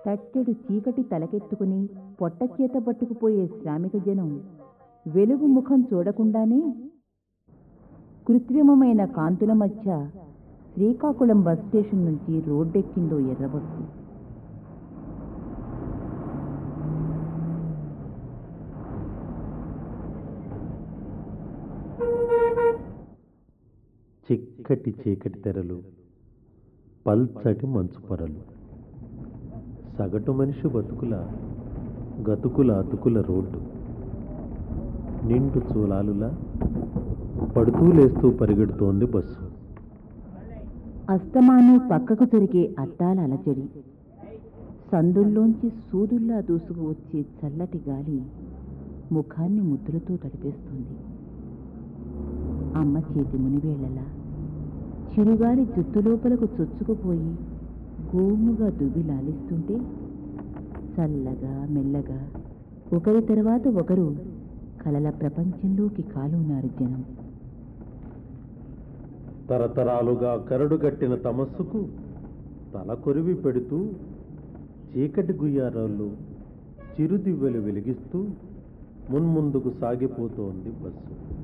తట్టెడు చీకటి తలకెత్తుకుని పొట్ట చేత పట్టుకుపోయే శ్రామిక జనం వెలుగు ముఖం చూడకుండానే కృత్రిమమైన కాంతుల మధ్య శ్రీకాకుళం బస్ స్టేషన్ నుంచి రోడ్డెక్కిందో ఎర్రబస్సు చిక్కటి చీకటి తెరలు పల్చటి మంచు పొరలు సగటు మనిషి బతుకుల గతుకుల అతుకుల రోడ్డు నిండు చూలాలులా పడుతూ లేస్తూ పరిగెడుతోంది బస్సు అస్తమాను పక్కకు దొరికే అద్దాల అలజడి సందుల్లోంచి సూదుల్లా దూసుకు వచ్చే చల్లటి గాలి ముఖాన్ని ముద్దులతో తడిపేస్తుంది అమ్మ చేతి మునివేళ్లలా చిరుగాలి జుత్తు లోపలకు చొచ్చుకుపోయి గోముగా దువ్వి లాలిస్తుంటే చల్లగా మెల్లగా ఒకరి తర్వాత ఒకరు కలల ప్రపంచంలోకి కాలున్నారు జనం తరతరాలుగా కరడు కట్టిన తమస్సుకు తల కొరివి పెడుతూ చీకటి గుయ్యారాళ్ళు చిరుదివ్వెలు వెలిగిస్తూ మున్ముందుకు సాగిపోతోంది బస్సు